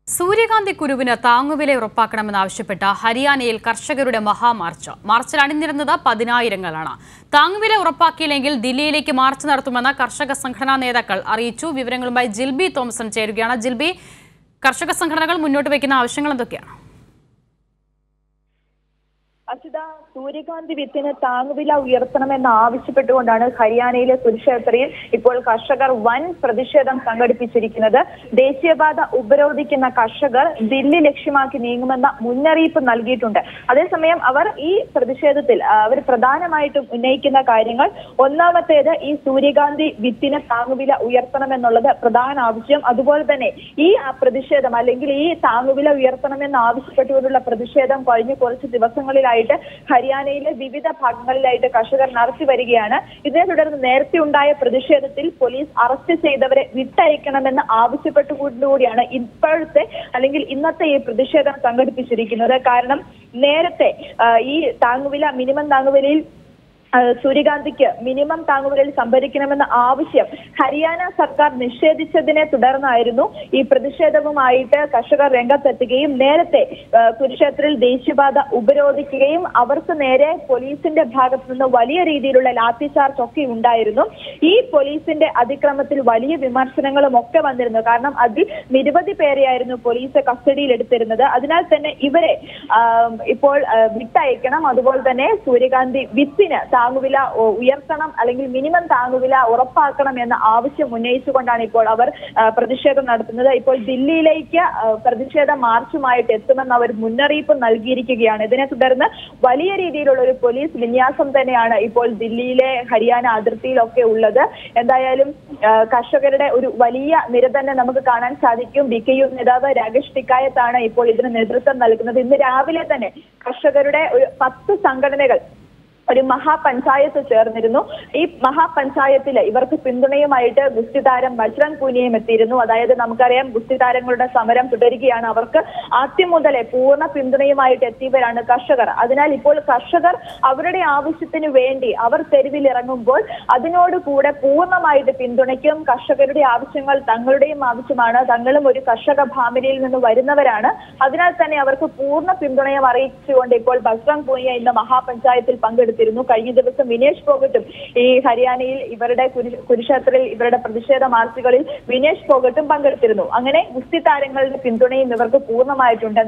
സൂര്യകാന്തി കുരുവിന് താങ്ങുവില ഉറപ്പാക്കണമെന്നാവശ്യപ്പെട്ട ഹരിയാനയിൽ കർഷകരുടെ മഹാമാർച്ച് മാർച്ചിൽ അണിനിരുന്നത് പതിനായിരങ്ങളാണ് താങ്ങുവില ഉറപ്പാക്കിയില്ലെങ്കിൽ ദില്ലിയിലേക്ക് മാർച്ച് നടത്തുമെന്ന് കർഷക സംഘടനാ നേതാക്കൾ അറിയിച്ചു വിവരങ്ങളുമായി ജിൽബി തോമസൺ ചേരുകയാണ് ജിൽബി കർഷക സംഘടനകൾ മുന്നോട്ട് വയ്ക്കുന്ന ആവശ്യങ്ങൾ എന്തൊക്കെയാണ് അച്യുത സൂര്യകാന്തി വിത്തിന് താങ്ങുവില ഉയർത്തണമെന്ന് ആവശ്യപ്പെട്ടുകൊണ്ടാണ് ഹരിയാനയിലെ കുരുക്ഷേത്രയിൽ ഇപ്പോൾ കർഷകർ വൻ പ്രതിഷേധം സംഘടിപ്പിച്ചിരിക്കുന്നത് ദേശീയപാത ഉപരോധിക്കുന്ന കർഷകർ ദില്ലി ലക്ഷ്യമാക്കി നീങ്ങുമെന്ന മുന്നറിയിപ്പ് നൽകിയിട്ടുണ്ട് അതേസമയം അവർ ഈ പ്രതിഷേധത്തിൽ ആ, അവർ പ്രധാനമായിട്ടും ഉന്നയിക്കുന്ന കാര്യങ്ങൾ ഒന്നാമത്തേത് ഈ സൂര്യകാന്തി വിത്തിന് താങ്ങുവില ഉയർത്തണമെന്നുള്ളത് പ്രധാന ആവശ്യം അതുപോലെ തന്നെ ഈ ആ, പ്രതിഷേധം അല്ലെങ്കിൽ ഈ താങ്ങുവില ഉയർത്തണമെന്ന് ആവശ്യപ്പെട്ടുകൊണ്ടുള്ള പ്രതിഷേധം കഴിഞ്ഞ കുറച്ച് ദിവസങ്ങളിലായിട്ട് ഹരിയാനയിലെ വിവിധ ഭാഗങ്ങളിലായിട്ട് കർഷകർ നടത്തി വരികയാണ് ഇതിനെ തുടർന്ന് നേരത്തെ ഉണ്ടായ പ്രതിഷേധത്തിൽ പോലീസ് അറസ്റ്റ് ചെയ്തവരെ വിട്ടയക്കണമെന്ന് ആവശ്യപ്പെട്ടുകൊണ്ടുകൂടിയാണ് ഇപ്പോഴത്തെ അല്ലെങ്കിൽ ഇന്നത്തെ ഈ പ്രതിഷേധം സംഘടിപ്പിച്ചിരിക്കുന്നത് കാരണം നേരത്തെ ആ, ഈ താങ്ങുവില മിനിമം താങ്ങുവിലയിൽ ആ, സൂര്യകാന്തിക്ക് മിനിമം താങ്ങുവിലയിൽ സംഭരിക്കണമെന്ന ആവശ്യം ഹരിയാന സർക്കാർ നിഷേധിച്ചതിനെ തുടർന്നായിരുന്നു ഈ പ്രതിഷേധവുമായിട്ട് കർഷകർ രംഗത്തെത്തുകയും നേരത്തെ ആ, കുരുക്ഷേത്രയിൽ ദേശീയപാത ഉപരോധിക്കുകയും അവർക്ക് നേരെ പോലീസിന്റെ ഭാഗത്തു നിന്ന് വലിയ രീതിയിലുള്ള ലാത്തി ചാർജ് ഒക്കെ ഉണ്ടായിരുന്നു ഈ പോലീസിന്റെ അതിക്രമത്തിൽ വലിയ വിമർശനങ്ങളും ഒക്കെ വന്നിരുന്നു കാരണം അതിൽ നിരവധി പേരെയായിരുന്നു പോലീസ് കസ്റ്റഡിയിൽ എടുത്തിരുന്നത് അതിനാൽ തന്നെ ഇവരെ ആ, ഇപ്പോൾ ആ, വിട്ടയക്കണം അതുപോലെ തന്നെ സൂര്യകാന്തി വിത്തിന് താങ്ങുവില ഉ- ഉയർത്തണം അല്ലെങ്കിൽ മിനിമം താങ്ങുവില ഉറപ്പാക്കണം എന്ന ആവശ്യം ഉന്നയിച്ചുകൊണ്ടാണ് ഇപ്പോൾ അവർ ആ, പ്രതിഷേധം നടത്തുന്നത് ഇപ്പോൾ ദില്ലിയിലേക്ക് ആ, പ്രതിഷേധ മാർച്ചുമായിട്ട് എത്തുമെന്ന് അവർ മുന്നറിയിപ്പ് നൽകിയിരിക്കുകയാണ് ഇതിനെ തുടർന്ന് വലിയ രീതിയിലുള്ള ഒരു പോലീസ് വിന്യാസം തന്നെയാണ് ഇപ്പോൾ ദില്ലിയിലെ ഹരിയാന അതിർത്തിയിലൊക്കെ ഉള്ളത് എന്തായാലും ആ, കർഷകരുടെ ഒരു വലിയ നിര തന്നെ നമുക്ക് കാണാൻ സാധിക്കും ബി കെ യു നേതാവ് രാകേഷ് ടിക്കായത്താണ് ഇപ്പോൾ ഇതിന് നേതൃത്വം നൽകുന്നത് ഇന്ന് രാവിലെ തന്നെ കർഷകരുടെ ഒരു പത്ത് സംഘടനകൾ ഒരു മഹാപഞ്ചായത്ത് ചേർന്നിരുന്നു ഈ മഹാപഞ്ചായത്തില് ഇവർക്ക് പിന്തുണയുമായിട്ട് ഗുസ്തി താരം ബജ്രംഗ് പൂനിയും എത്തിയിരുന്നു അതായത് നമുക്കറിയാം ഗുസ്തി താരങ്ങളുടെ സമരം തുടരുകയാണ് അവർക്ക് ആദ്യം മുതലേ പൂർണ്ണ പിന്തുണയുമായിട്ട് എത്തിയവരാണ് കർഷകർ അതിനാൽ ഇപ്പോൾ കർഷകർ അവരുടെ ആവശ്യത്തിന് വേണ്ടി അവർ തെരുവിൽ ഇറങ്ങുമ്പോൾ അതിനോട് കൂടെ പൂർണ്ണമായിട്ട് പിന്തുണയ്ക്കും കർഷകരുടെ ആവശ്യങ്ങൾ തങ്ങളുടെയും ആവശ്യമാണ് തങ്ങളും ഒരു കർഷക ഫാമിലിയിൽ നിന്ന് വരുന്നവരാണ് അതിനാൽ തന്നെ അവർക്ക് പൂർണ്ണ പിന്തുണയും അറിയിച്ചുകൊണ്ട് ഇപ്പോൾ ബജ്രംഗ് പൂനിയ ഇന്ന് മഹാപഞ്ചായത്തിൽ പങ്കെടുത്തിരുന്നു കഴിഞ്ഞ ദിവസം വിനേഷ് ഫോഗട്ടും ഈ ഹരിയാനയിൽ ഇവരുടെ കുരു- കുരുക്ഷേത്രയിൽ ഇവരുടെ പ്രതിഷേധ മാർച്ചുകളിൽ വിനേഷ് ഫോഗട്ടും പങ്കെടുത്തിരുന്നു അങ്ങനെ ഗുസ്തി താരങ്ങളുടെ പിന്തുണയും ഇവർക്ക് പൂർണ്ണമായിട്ടുണ്ട്